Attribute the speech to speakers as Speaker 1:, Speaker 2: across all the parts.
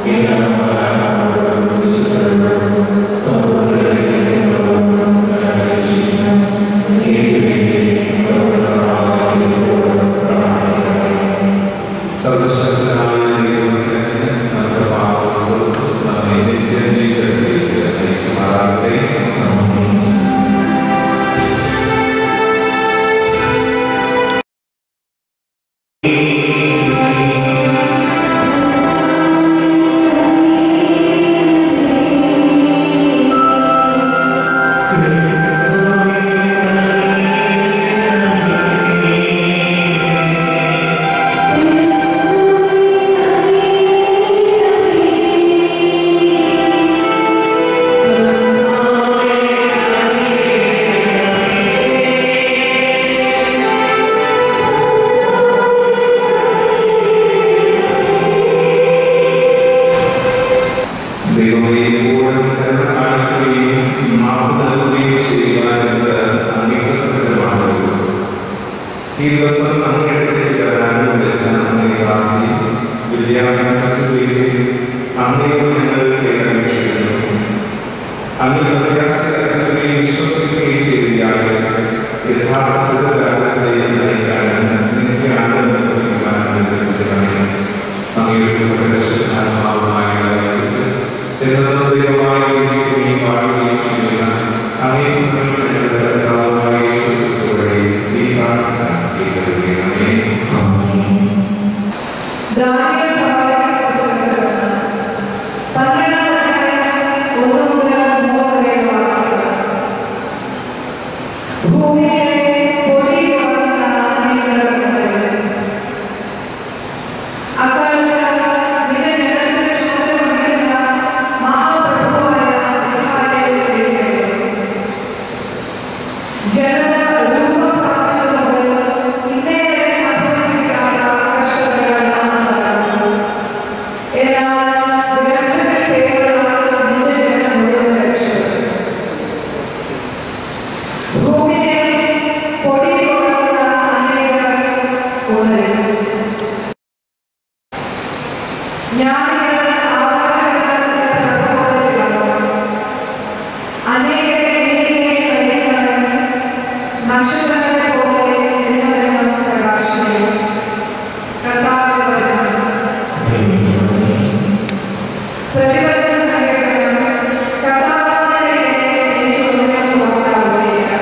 Speaker 1: സർവശക്തനായ ദൈവത്തിന് നമ്മുടെ പാപങ്ങൾ നമ്മെ നിത്യജീവിതത്തിലേക്ക് നയിക്കുമാറാകട്ടെ ദൈവമേ എപ്പോഴും കരുണ കാണിക്കുകയും മാപ്പ് നൽകുകയും ചെയ്യുക എന്നത് അങ്ങേക്ക് സത്യമാണല്ലോ ഈ ദിവസം അങ്ങേക്ക് വരാനും വിളിച്ച അങ്ങേ ദാസി വിദ്യാഭ്യാസത്തിലേക്ക് അങ്ങയോട് ഞങ്ങൾ കേട്ടപേക്ഷിക്കുന്നു അങ്ങ് പ്രത്യാശയും വിശ്വസിക്കുകയും ചെയ്തിയാൽ യഥാർത്ഥത്തിൽ നയിക്കാനും നിത്യ ആനന്ദം ലഭിക്കാനും അനുഗ്രഹിക്കണമേ. അങ്ങയുടെ പരിശുദ്ധാത്മാവുമായുള്ള എന്നതും ദൈവമായി ജീവിക്കുകയും വാഴുകയും ചെയ്യുന്ന അങ്ങേ ഞങ്ങളുടെ കർത്താവായ യേശു ക്രിസ്തു വഴി ഈ പ്രാർത്ഥന കേൾക്കണമേ.
Speaker 2: ദാനിയേൽ പ്രവാചകന്റെ പുസ്തകത്തിൽ പന്ത്രണ്ടാം അധ്യായം ഒന്ന് മുതൽ മൂന്ന് വരെയുള്ള വാക്യങ്ങൾ. ഭൂമിയിലെ പൊടി ഉണങ്ങുന്ന അഗ്നിയുടെ മുകളിൽ അക്കാലത്ത് നിന്റെ ജനത്തിന്റെ ചുമതലവഹിക്കുന്ന മഹാപ്രഭുവായ മിഖായേൽ എഴുന്നേറ്റു. ജനത രൂപം പ്രാപിച്ചതുമുതൽ ഇന്നേ വരെ സംഭവിച്ചിട്ടില്ലാത്ത കഷ്ടതകൾ നാം കണ്ടു. എന്നാൽ ഗ്രന്ഥത്തിൽ പേരുള്ള നിന്റെ ജനം മുഴുവൻ രക്ഷപ്പെട്ടു. ഭൂമിയിൽ പൊടി ഉണങ്ങുന്ന അനേകർ ഉണരും. ജ്ഞാനികൾ ആകാശമണ്ഡലത്തിന്റെ പ്രഭവത്തിലാകും. അനേകരെ നീതിയെ നയിക്കുന്നവൻ നക്ഷത്രങ്ങളെ പോലെ എന്നവനും പ്രകാശിക്കും. കർത്താവിന്റെ വചനം. പ്രതിവചന സങ്കീർത്തനം. കർത്താവിന്റെ എനിക്ക് ഒന്നിനും കുറവുണ്ടാവുകയില്ല.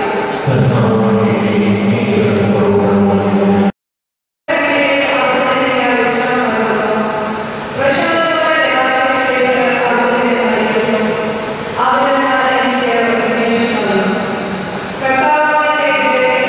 Speaker 2: അവിടുത്തെ ഞാൻ വിശ്രാമം നൽകുന്നു. പ്രശാന്തമായ രാജ്യത്തിലേക്ക് അവിടുത്തെ നയിക്കുന്നു. അവിടുന്ന് എനിക്ക് ഉന്മേഷം നൽകുന്നു. കർത്താവിന്റെ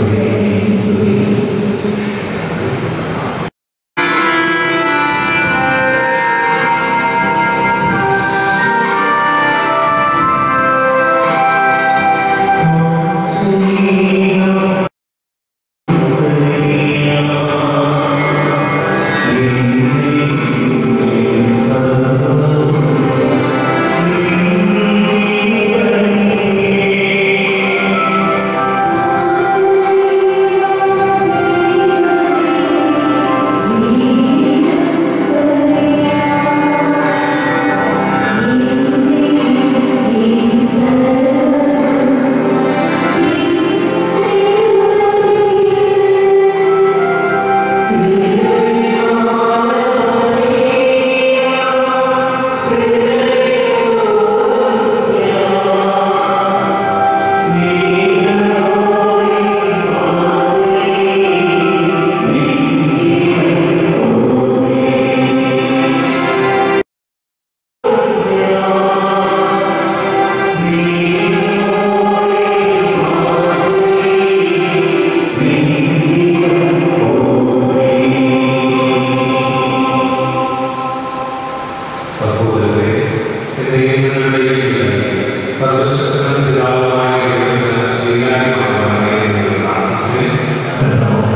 Speaker 1: സഹോദരരെ ദൈവങ്ങളുടെ സർവശക്തനും പിതാവുമായ ദൈവത്തിന് സ്വീകാര്യമാകാനായി നിങ്ങൾ പ്രാർത്ഥിക്കുകയും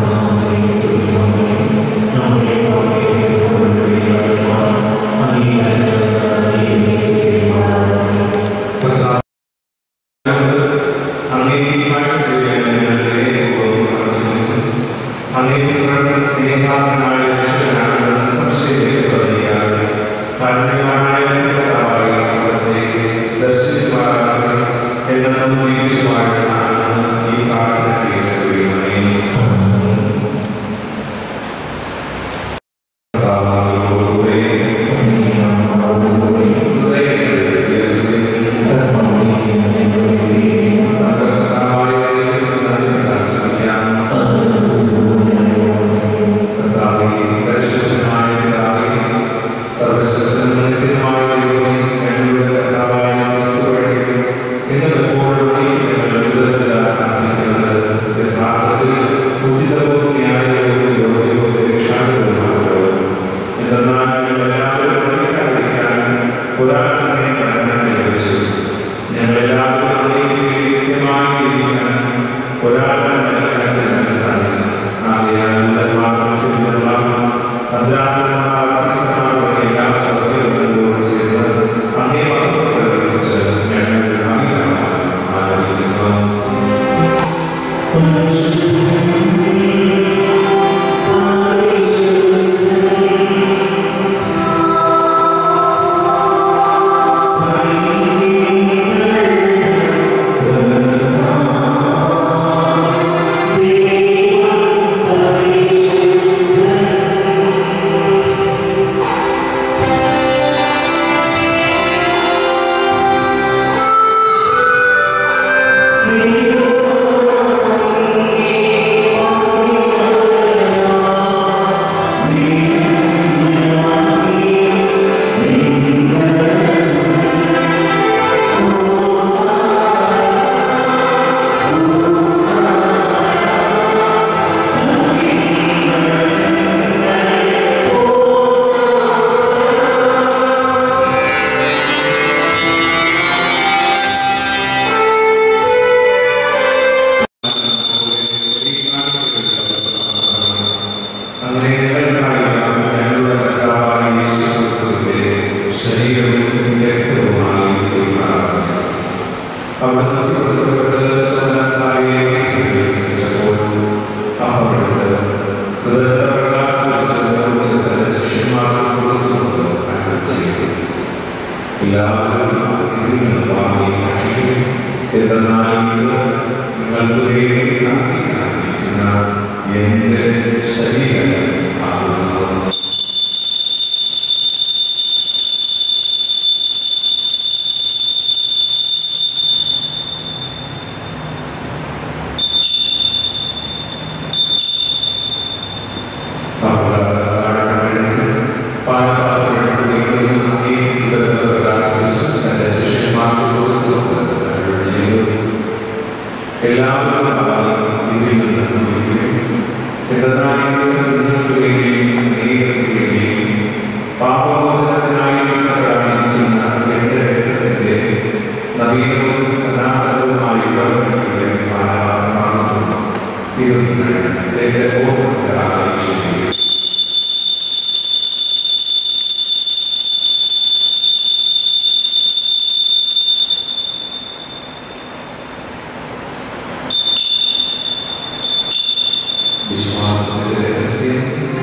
Speaker 1: കർത്താവ് അങ്ങേ തീരുമാനിച്ച അങ്ങേ പുത്രൻ സ്നേഹാത്മായ രക്ഷകനാണെന്ന് സംശയത്തിൽ പറയുകയാണ് കാരുണ്യവാനായ കർത്താവായി അവിടുത്തെ ദർശിക്കുവാനും എന്നും ജീവിച്ചുവാഴണമെന്ന് ഈ പ്രാർത്ഥന കേൾക്കുകയുമേ കർത്താവിനോടുകൂടെ എന്നാൽ ഞങ്ങളെല്ലാവരും പഠിക്കാതിരിക്കാനും ഒരാൾ തന്നെ പഠനം കൈവരിച്ചു ഞങ്ങളെല്ലാവരും അങ്ങേക്ക് കൃത്യമായി ജീവിക്കാൻ ഒരാൾ തന്നെ പഠനം സാധിക്കും ആകയാൽ ഉന്നതമാകും ശുദ്ധമാകും ഭദ്രാസനമാകും എല്ലാ സ്വത്തുക്കളോട് ചേർന്ന് അങ്ങേ മഹത്വം പ്രകടിപ്പിച്ച് ഞങ്ങൾ അഭിനന്ദനം ആരംഭിക്കുന്നു
Speaker 3: Thank
Speaker 1: ദൈവത്തെ ഓർമ്മ ആഗ്രഹിക്കുന്നു വിശ്വാസത്തിന്റെ രഹസ്യം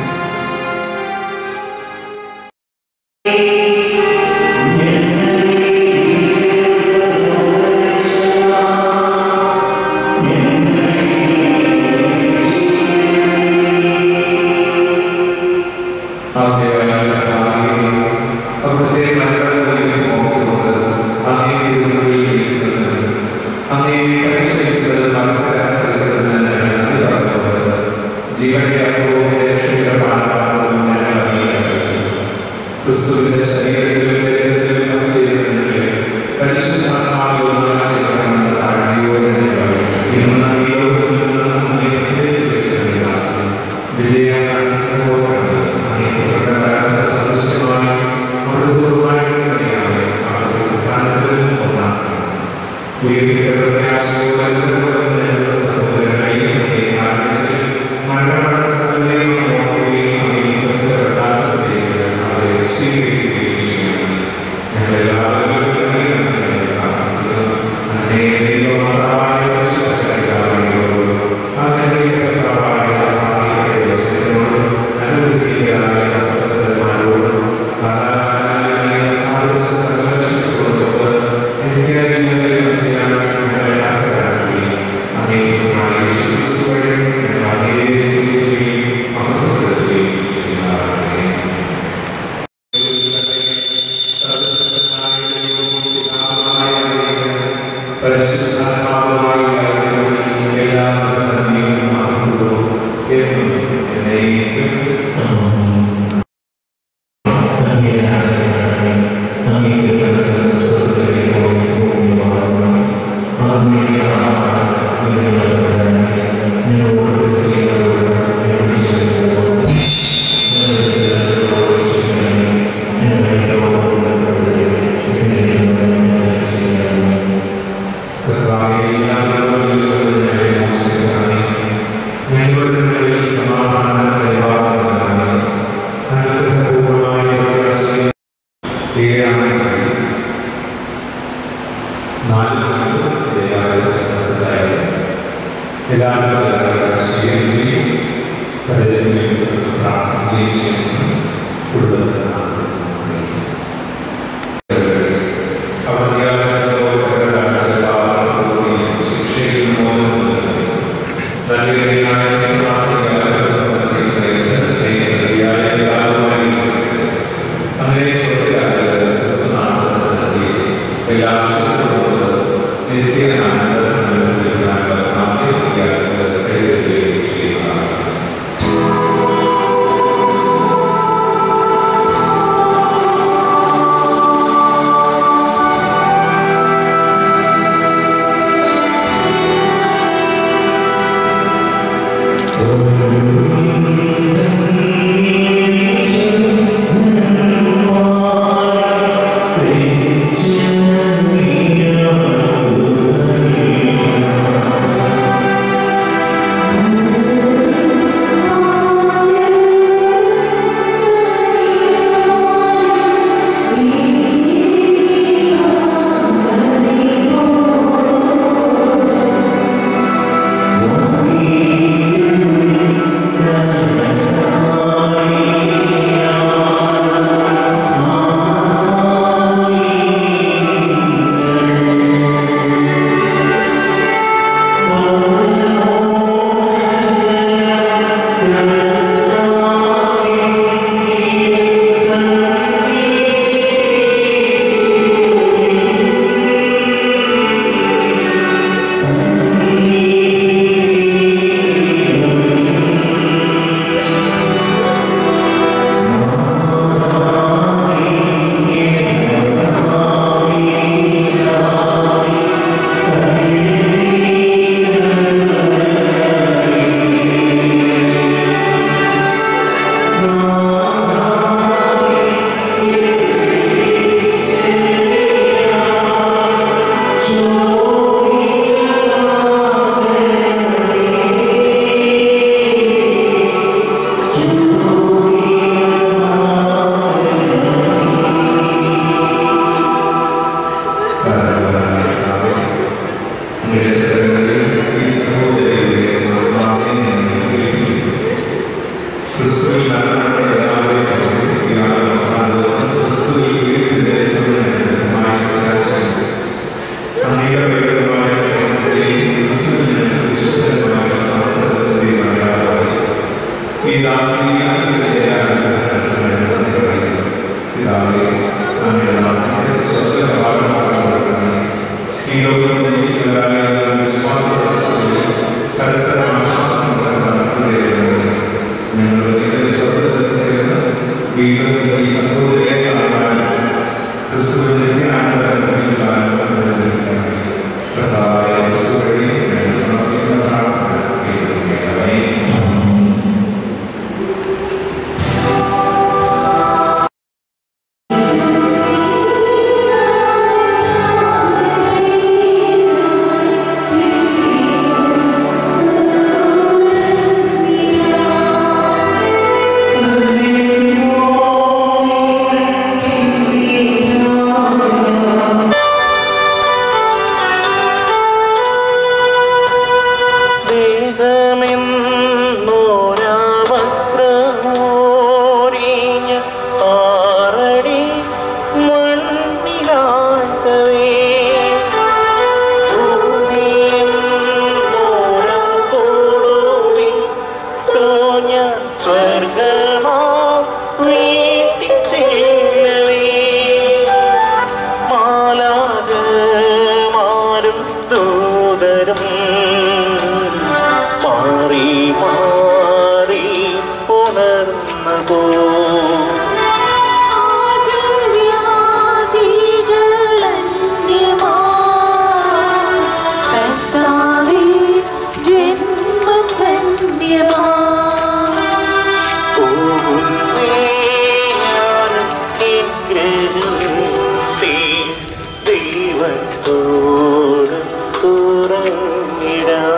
Speaker 1: അവിടുത്തെ മരണങ്ങളിൽ മോഹമുണ്ട് അങ്ങേ തിരുമുറിയിലിരിക്കുന്നത് അങ്ങേ പരിശോധിക്കുന്നത് മരണപ്പെടുന്നത് നന്ദി പറഞ്ഞത് ജീവന്റെ അപ്പവും രക്ഷയുടെ പാഠമാണെന്നും ഞങ്ങൾ അംഗീകരിക്കുന്നു ക്രിസ്തുവിന്റെ ശരീരത്തിലും വേദത്തിലും പങ്കുചേരുന്നതിലെ പരിശുദ്ധാത്മാവിലുള്ള ശേഖരമെന്ന താഴ്മയോടെ ഞങ്ങൾ ഇന്ന് ഈ ലോകത്തിൽ നിന്ന് അങ്ങേ വിവേചിച്ച വികാസം വിജയാസോധന അങ്ങേ പുത്രന്റെ സദൃശമായി മൃദുവായി തന്നെയാണ് അവിടുത്തെ ഉത്ഥാനത്തിലും ഒന്നാണ് ഉയർത്തിക്കപ്പെട്ട ആശയോടെ ഞങ്ങളുടെ സഹോദരനായി അങ്ങേ കാരണത്തിൽ മരണപ്പെട്ട സകലരെയും ഓർക്കുകയും അങ്ങേ പ്രകാശത്തേക്ക് അവരെ സ്വീകരിക്കുകയും ചെയ്യുന്നു ഞങ്ങളെല്ലാവരും കരുണയോടെ പ്രാർത്ഥിക്കുന്നു. അങ്ങേ ദൈവമാതാവായ പരിശുദ്ധപിതാവിനോടും അങ്ങേ ദൈവകർത്താവായ കർത്താവായ യേശുവിനോടും അനുഗ്രഹീതരായ സഹോദരന്മാരോടും കാലാകാലങ്ങളെ സാധിച്ച സകല ശക്തികളോട് എനിക്ക് ജീവനിൽ ചെയ്യാൻ ഞങ്ങളെ ആഗ്രഹിക്കുകയും അങ്ങേയുമായി യേശുക്രിസ്തു വഴി ഞങ്ങൾ അങ്ങയെ സ്തുതിക്കുകയും മഹത്വപ്പെടുത്തുകയും ചെയ്യുന്നതാകട്ടെ. പരിശുദ്ധാത്മാവുമായി എല്ലാ നന്ദിയും മഹത്വവും എന്നും എന്നേക്കും കർത്താവേ, എല്ലാ ദുർബലതകളിലും ഞങ്ങളെ മോചിപ്പിക്കണമേ. ഞങ്ങളുടെ നിലയിൽ സമാധാനം പരിപാലനം അനുഗ്രഹപൂർവമായ പ്രകാശം ഏഴാണ് നാല് മണിക്കൂർ ദൈവാലയ ശ്രദ്ധയായി എല്ലാവരും സ്വീകരിക്കുകയും കരുതുകയും പ്രാർത്ഥിക്കുകയും ചെയ്യുന്നു കുടുംബത്തിനാണ് ചെയ്യുന്നതാണ്
Speaker 3: Thank ദേഹമെന്നോരാവസ്ത്രമോരിഞ്ഞ് ആറടി മണ്ണിലാക്കവേ തോഞ്ഞ സ്വർഗമാ വീട്ടിൽ ചെല്ലവേ മാലാകമാരും ദൂതരും മാറി മാറി ഉണർന്നതോ പോകുന്നേ ഞാനും നിഗ്രഹത്തെ ദൈവത്തോട് തുറന്നിടാം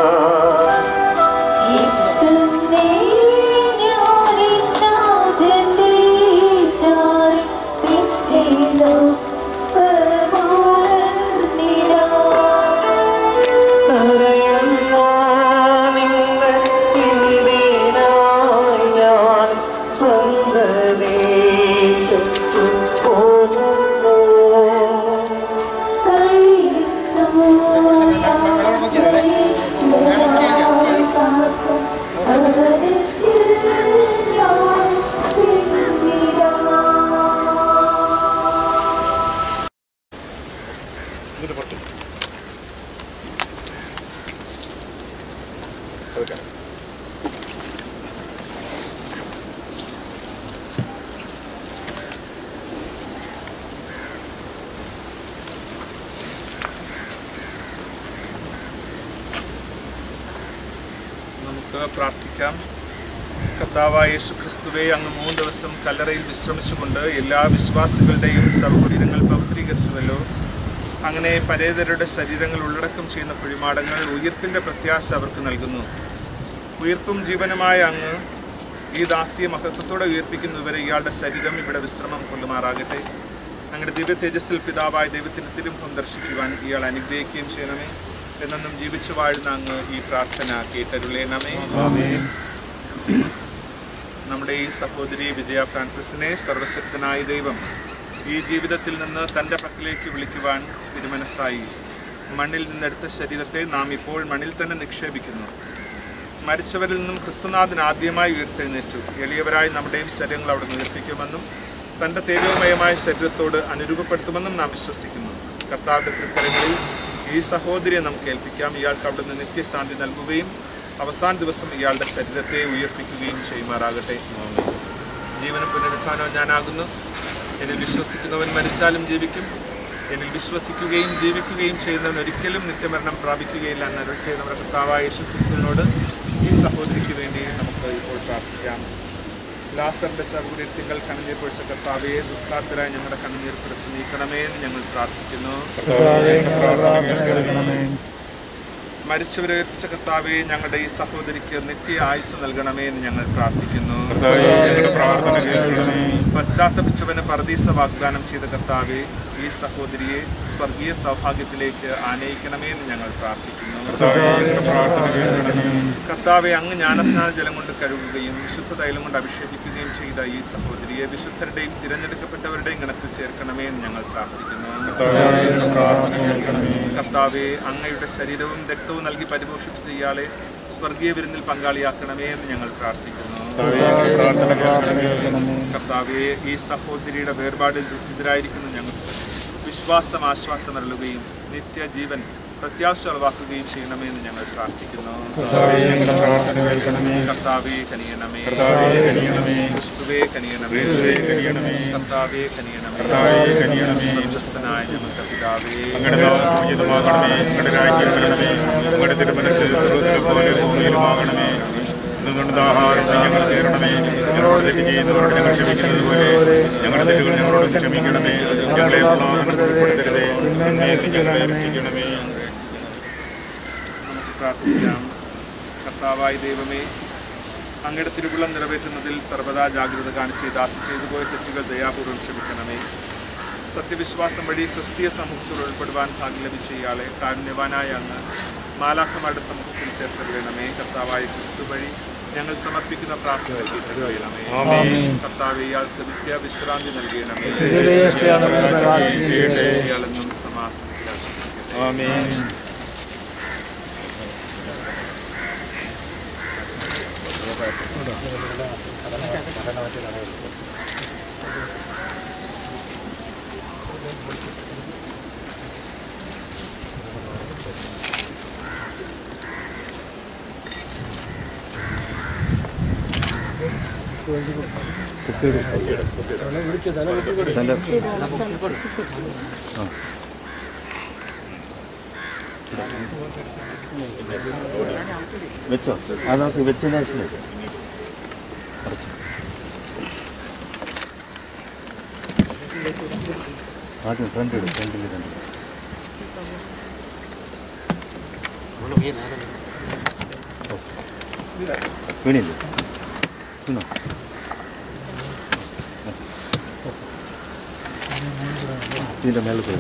Speaker 4: നമുക്ക് പ്രാർത്ഥിക്കാം കർത്താവായ യേശു ക്രിസ്തുവെ അങ്ങ് മൂന്ന് ദിവസം കല്ലറയിൽ വിശ്രമിച്ചുകൊണ്ട് എല്ലാ വിശ്വാസികളുടെയും സൗകര്യങ്ങൾ പവിത്രീകരിച്ചുവല്ലോ അങ്ങനെ പരേതരുടെ ശരീരങ്ങൾ ഉള്ളടക്കം ചെയ്യുന്ന കുഴിമാടങ്ങൾ ഉയർപ്പിൻ്റെ പ്രത്യാശ അവർക്ക് നൽകുന്നു ഉയർപ്പും ജീവനുമായ അങ്ങ് ഈ ദാസിയെ മഹത്വത്തോടെ ഉയർപ്പിക്കുന്നതുവരെ ഇയാളുടെ ശരീരം ഇവിടെ വിശ്രമം കൊണ്ടുമാറാകട്ടെ അങ്ങയുടെ ദിവ്യ തേജസ്സിൽ പിതാവായ ദൈവത്തിൻ്റെ തിരുമുഖം ദർശിക്കുവാൻ ഇയാൾ അനുഗ്രഹിക്കുകയും ചെയ്യണമേ എന്നെന്നും ജീവിച്ചു വാഴുന്ന അങ്ങ് ഈ പ്രാർത്ഥന കേട്ടരുളേണമേ നമ്മുടെ ഈ സഹോദരി വിജയ ഫ്രാൻസിസിനെ സർവശക്തനായ ദൈവം ഈ ജീവിതത്തിൽ നിന്ന് തൻ്റെ പക്കലേക്ക് വിളിക്കുവാൻ തിരുമനസ്സായി മണ്ണിൽ നിന്നെടുത്ത ശരീരത്തെ നാം ഇപ്പോൾ മണ്ണിൽ തന്നെ നിക്ഷേപിക്കുന്നു മരിച്ചവരിൽ നിന്നും ക്രിസ്തുനാഥൻ ആദ്യമായി ഉയർത്തെഴുന്നേറ്റു എളിയവരായി നമ്മുടെയും ശരീരങ്ങൾ അവിടെ ഉയർപ്പിക്കുമെന്നും തൻ്റെ തേജോമയമായ ശരീരത്തോട് അനുരൂപപ്പെടുത്തുമെന്നും നാം വിശ്വസിക്കുന്നു കർത്താവിൻ്റെ തൃക്കരങ്ങളിൽ ഈ സഹോദരിയെ നമുക്ക് ഏൽപ്പിക്കാം ഇയാൾക്ക് അവിടുന്ന് നിത്യശാന്തി നൽകുകയും അവസാന ദിവസം ഇയാളുടെ ശരീരത്തെ ഉയർപ്പിക്കുകയും ചെയ്യുമാറാകട്ടെ ജീവനും പുനരുത്ഥാനവും ഞാനാകുന്നു എന്നിൽ വിശ്വസിക്കുന്നവൻ മരിച്ചാലും ജീവിക്കും എന്നിൽ വിശ്വസിക്കുകയും ജീവിക്കുകയും ചെയ്യുന്നവൻ ഒരിക്കലും നിത്യമരണം പ്രാപിക്കുകയില്ല എന്ന് അരുൾ ചെയ്ത നമ്മുടെ കർത്താവായ യേശു ക്രിസ്തുവിനോട് ഈ സഹോദരിക്ക് വേണ്ടി നമുക്ക് ഇപ്പോൾ പ്രാർത്ഥിക്കാം ലാസറിന്റെ സഹോദരി തിങ്കൾ കണ്ണുനീർ പൊഴിച്ച കർത്താവെ ദുഃഖാത്തരായി ഞങ്ങളുടെ കണ്ണുനീർ കുറച്ച് നീക്കണമേ എന്ന് ഞങ്ങൾ പ്രാർത്ഥിക്കുന്നു മരിച്ചവരെ ഏൽപ്പിച്ച കർത്താവെ ഞങ്ങളുടെ ഈ സഹോദരിക്ക് നിത്യ ആയുസ് നൽകണമേ എന്ന് ഞങ്ങൾ പ്രാർത്ഥിക്കുന്നു പശ്ചാത്തപിച്ചവന് പരദീസ വാഗ്ദാനം ചെയ്ത കർത്താവെ ഈ സഹോദരിയെ സ്വർഗീയ സൗഭാഗ്യത്തിലേക്ക് ആനയിക്കണമേ എന്ന് ഞങ്ങൾ പ്രാർത്ഥിക്കുന്നു കർത്താവെ അങ്ങ് ജ്ഞാനസ്നാന ജലം കൊണ്ട് കഴുകുകയും വിശുദ്ധ തൈലം കൊണ്ട് അഭിഷേകിക്കുകയും ചെയ്ത ഈ സഹോദരിയെ വിശുദ്ധരുടെയും തിരഞ്ഞെടുക്കപ്പെട്ടവരുടെയും ഗണത്തിൽ ചേർക്കണമേ എന്ന് ഞങ്ങൾ പ്രാർത്ഥിക്കുന്നു കർത്താവെ അങ്ങയുടെ ശരീരവും രക്തവും നൽകി പരിപോഷിപ്പിച്ച ഇയാളെ സ്വർഗീയ വിരുന്നിൽ പങ്കാളിയാക്കണമേ എന്ന് ഞങ്ങൾ പ്രാർത്ഥിക്കുന്നു പ്രാർത്ഥന കേൾക്കണമേ കർത്താവെ ഈ സഹോദരിയുടെ വേർപാടിൽ ദുഃഖിതരായിരിക്കുന്ന ഞങ്ങൾ വിശ്വാസം ആശ്വാസം അരുളുകയും നിത്യജീവൻ പ്രത്യാശ ഉളവാക്കുകയും ചെയ്യണമേ എന്ന് ഞങ്ങൾ പ്രാർത്ഥിക്കുന്നു കർത്താവെ കനിയണമേ ക്രിസ്തുവേ കനിയണമേ കർത്താവെ കനിയണമേ സ്വർഗ്ഗസ്ഥനായ ഞങ്ങളുടെ പിതാവേ
Speaker 5: അങ്ങയുടെ നാമം പൂജിതമാകണമേ അങ്ങയുടെ രാജ്യം വരണമേ അങ്ങയുടെ തിരുമനസ് സ്വർഗ്ഗത്തിലെ പോലെ ഭൂമിയിലുമാകണമേ ഇന്നുകൊണ്ട് ആഹാരം ഞങ്ങൾ കയറണമേ ഞങ്ങളോട് തെറ്റ് ചെയ്യുന്നവരോട് ഞങ്ങൾ ക്ഷമിക്കുന്നത് പോലെ ഞങ്ങളുടെ തെറ്റുകൾ ഞങ്ങളോട് ക്ഷമിക്കണമേ ഞങ്ങളെ പ്രലോഭനത്തിൽ ഉൾപ്പെടുത്തരുതേ നന്മയിൽ നിന്ന് ഞങ്ങളെ രക്ഷിക്കണമേ
Speaker 4: നമുക്ക് പ്രാർത്ഥിക്കാം കർത്താവായ ദൈവമേ അങ്ങയുടെ തിരുവുള്ളം നിറവേറ്റുന്നതിൽ സർവ്വതാ ജാഗ്രത കാണിച്ച് ദാസം ചെയ്തു പോയ തെറ്റുകൾ ദയാപൂർവ്വം ക്ഷമിക്കണമേ സത്യവിശ്വാസം വഴി ക്രിസ്തീയ സമൂഹത്തിൽ ഉൾപ്പെടുവാൻ ഭാഗ്യം ലഭിച്ച ഇയാളെ കാരുണ്യവാനായ അങ്ങ് മാലാഖമാരുടെ സമൂഹത്തിൽ ചേർത്തരുളണമേ കർത്താവായ ക്രിസ്തു വഴി ഞങ്ങൾ സമർപ്പിക്കുന്ന പ്രാർത്ഥനയ്ക്ക് ഉത്തരവിടണമേ കർത്താവ് ഇയാൾക്ക് വിദ്യാവിശ്രാന്തി നൽകണമേ ഇയാളെന്നും സമാധാനത്തിൽ ആശ്വസിക്കട്ടെ.
Speaker 5: ആമേൻ
Speaker 3: വെച്ചോ അത് നമുക്ക് വെച്ചതിന് ശേഷം വെച്ചോ. ആദ്യം ഫ്രണ്ട് ഇടും ഫ്രണ്ടിൽ രണ്ട് വീണില്ലേ വീണോ ഇതിൻ്റെ മേലെ പോയി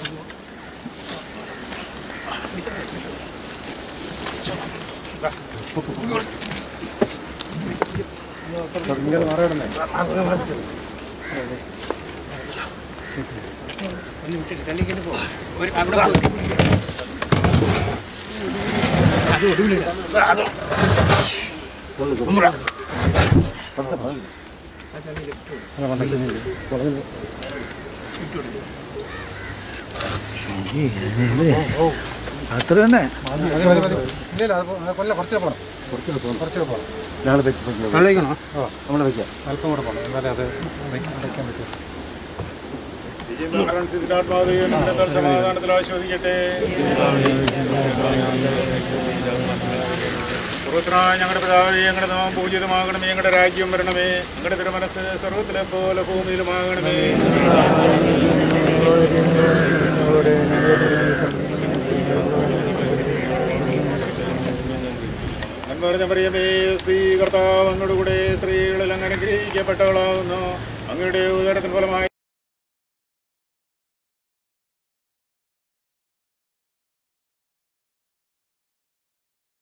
Speaker 6: അത്ര തന്നെ
Speaker 3: ഞങ്ങൾ വെച്ച്
Speaker 6: കളിക്കണോ
Speaker 3: നമ്മൾ വെക്കാം
Speaker 6: അല്പം കൂടെ പോകണം എന്നാലേ അത് അടയ്ക്കാൻ പറ്റും
Speaker 5: സമാധാനത്തിൽ ആശ്വദിക്കട്ടെ സുഹൃത്തിനായ ഞങ്ങളുടെ പിതാവേ ഞങ്ങളുടെ നാമം പൂജിതമാകണമേ ഞങ്ങളുടെ രാജ്യം വരണമേ ഞങ്ങളുടെ തിരുമനസ് സർവത്തിലെ പോലെ ഭൂമിയിലുമാകണമേ നന്മറിഞ്ഞ മറിയമേ സ്ത്രീ കർത്താവ് അങ്ങയുടെ കൂടെ സ്ത്രീകളിൽ അങ്ങ് അനുഗ്രഹിക്കപ്പെട്ടവളാകുന്നു അങ്ങയുടെ ഉദരത്തിന് ഫലമായ